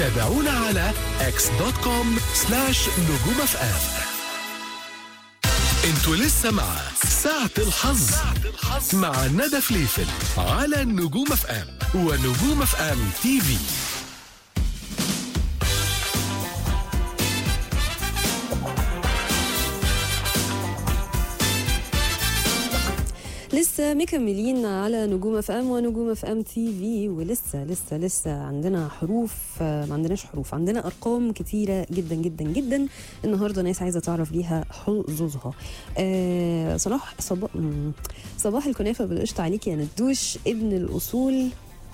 تابعونا على اكس دوت كوم سلاش نجوم اف ام انتوا لسه مع ساعة الحظ مع ندى فليفل على نجوم اف ام ونجوم اف ام تي في لسه مكملين على نجوم اف ام ونجوم اف ام تي في ولسه لسه لسه عندنا حروف آه، ما عندناش حروف عندنا ارقام كتيره جدا جدا جدا النهارده ناس عايزه تعرف ليها حظوظها آه صلاح صباح صباح الكنافه بالقشطه عليك يا ندوش ابن الاصول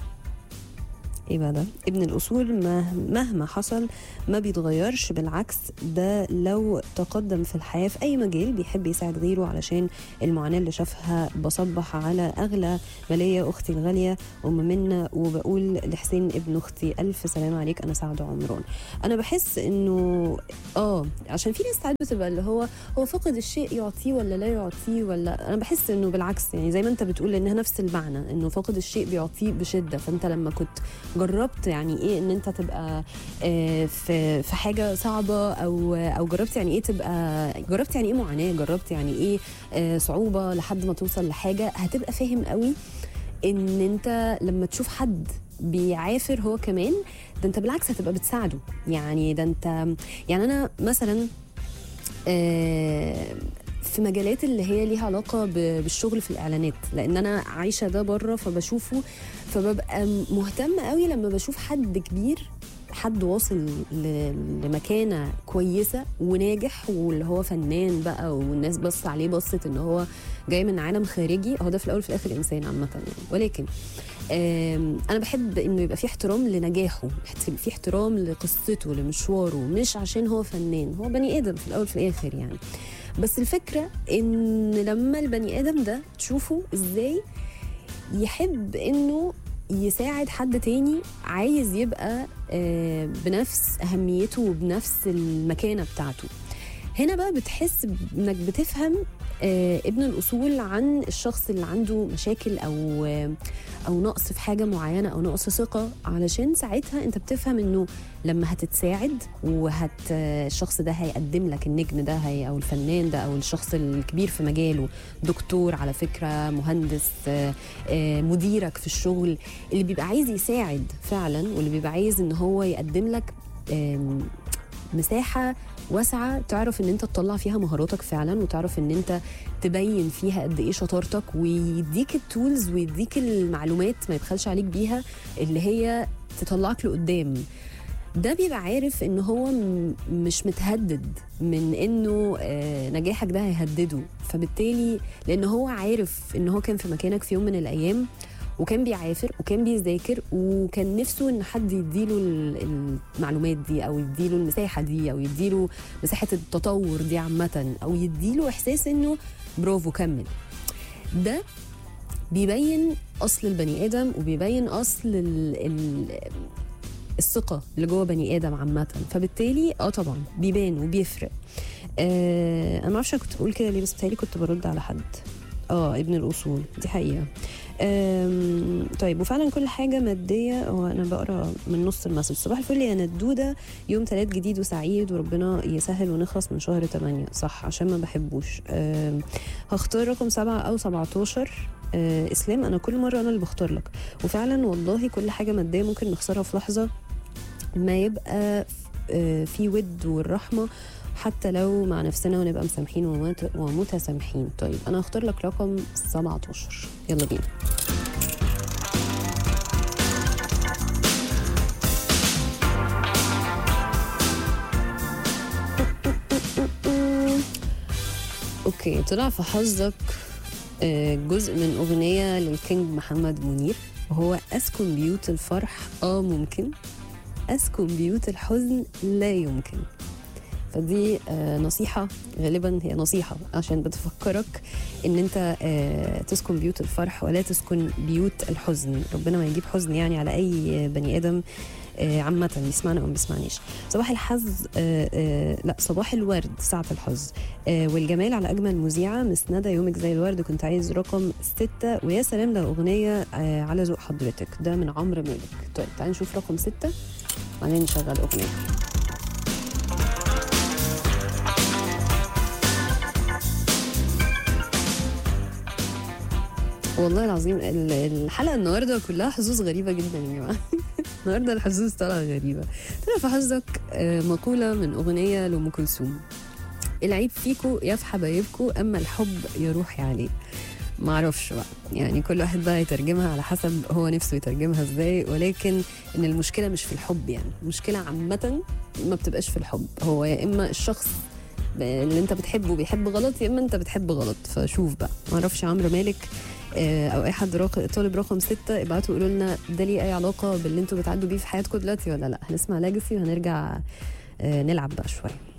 ايه بقى ده ابن الاصول مه- مهما حصل ما بيتغيرش بالعكس ده لو تقدم في الحياه في اي مجال بيحب يساعد غيره علشان المعاناه اللي شافها بصبح على اغلى ماليه اختي الغاليه ام منا وبقول لحسين ابن اختي الف سلام عليك انا سعد عمران انا بحس انه اه عشان في ناس ساعات بتبقى اللي هو هو فقد الشيء يعطيه ولا لا يعطيه ولا انا بحس انه بالعكس يعني زي ما انت بتقول انها نفس المعنى انه فقد الشيء بيعطيه بشده فانت لما كنت جربت يعني ايه ان انت تبقى آه، في في حاجه صعبه او او جربت يعني ايه تبقى جربت يعني ايه معاناه جربت يعني ايه آه، صعوبه لحد ما توصل لحاجه هتبقى فاهم قوي ان انت لما تشوف حد بيعافر هو كمان ده انت بالعكس هتبقى بتساعده يعني ده انت يعني انا مثلا آه، في مجالات اللي هي ليها علاقه ب- بالشغل في الاعلانات لان انا عايشه ده بره فبشوفه فببقى مهتمه قوي لما بشوف حد كبير حد واصل ل- لمكانه كويسه وناجح واللي هو فنان بقى والناس بص عليه بصت ان هو جاي من عالم خارجي هو ده في الاول وفي الاخر انسان عامه يعني ولكن آم، انا بحب انه يبقى في احترام لنجاحه في احترام لقصته لمشواره مش عشان هو فنان هو بني ادم في الاول وفي الاخر يعني بس الفكره ان لما البني ادم ده تشوفه ازاي يحب انه يساعد حد تاني عايز يبقى آه، بنفس اهميته وبنفس المكانه بتاعته هنا بقى بتحس انك بتفهم آه، ابن الاصول عن الشخص اللي عنده مشاكل او آه، او نقص في حاجه معينه او نقص ثقه علشان ساعتها انت بتفهم انه لما هتتساعد وهت الشخص ده هيقدم لك النجم ده هي او الفنان ده او الشخص الكبير في مجاله دكتور على فكره مهندس آه، آه، مديرك في الشغل اللي بيبقى عايز يساعد فعلا واللي بيبقى عايز ان هو يقدم لك آم، مساحه واسعه تعرف ان انت تطلع فيها مهاراتك فعلا وتعرف ان انت تبين فيها قد ايه شطارتك ويديك التولز ويديك المعلومات ما يبخلش عليك بيها اللي هي تطلعك لقدام ده بيبقى عارف ان هو م- مش متهدد من انه آه، نجاحك ده هيهدده فبالتالي لان هو عارف ان هو كان في مكانك في يوم من الايام وكان بيعافر وكان بيذاكر وكان نفسه ان حد يديله ال- المعلومات دي او يديله المساحه دي او يديله مساحه التطور دي عامه او يديله احساس انه برافو كمل ده بيبين اصل البني ادم وبيبين اصل ال ال الثقه اللي جوه بني ادم عامه فبالتالي اه طبعا بيبان وبيفرق آه انا ما اعرفش أنا كنت بقول كده ليه بس بتهيألي كنت برد على حد اه ابن الاصول دي حقيقه آم، طيب وفعلا كل حاجه ماديه هو انا بقرا من نص المسج صباح الفل يا ندوده يوم ثلاث جديد وسعيد وربنا يسهل ونخلص من شهر 8 صح عشان ما بحبوش آم، هختار رقم سبعة او 17 آه اسلام انا كل مره انا اللي بختار لك وفعلا والله كل حاجه ماديه ممكن نخسرها في لحظه ما يبقى آه، في ود والرحمه حتى لو مع نفسنا ونبقى مسامحين ومت- ومتسامحين طيب انا هختار لك رقم 17 يلا بينا اوكي طلع في حظك آه، جزء من اغنيه للكينج محمد منير وهو اسكن بيوت الفرح اه ممكن اسكن بيوت الحزن لا يمكن فدي آه، نصيحة غالبا هي نصيحة عشان بتفكرك ان انت آه، تسكن بيوت الفرح ولا تسكن بيوت الحزن ربنا ما يجيب حزن يعني على اي بني ادم آه، عامة يسمعنا او ما بيسمعنيش صباح الحظ آه، آه، لا صباح الورد ساعة الحظ آه، والجمال على اجمل مذيعة مسندة يومك زي الورد كنت عايز رقم ستة ويا سلام لو اغنية آه، على ذوق حضرتك ده من عمرو مالك طيب تعالى نشوف رقم ستة بعدين نشغل اغنيه والله العظيم ال- الحلقه النهارده كلها حظوظ غريبه جدا يا جماعه النهارده الحظوظ طالعه غريبه طلع في حظك آه، مقوله من اغنيه لام كلثوم العيب فيكو يا في حبايبكو اما الحب يروح عليه ما اعرفش بقى يعني كل واحد بقى يترجمها على حسب هو نفسه يترجمها ازاي ولكن ان المشكله مش في الحب يعني المشكله عامه ما بتبقاش في الحب هو يا اما الشخص اللي انت بتحبه بيحب غلط يا اما انت بتحب غلط فشوف بقى ما اعرفش عمرو مالك آه، او اي حد راق... طالب رقم ستة ابعتوا قولوا لنا ده ليه اي علاقه باللي انتوا بتعدوا بيه في حياتكم دلوقتي ولا لا هنسمع لاجسي وهنرجع آه، نلعب بقى شويه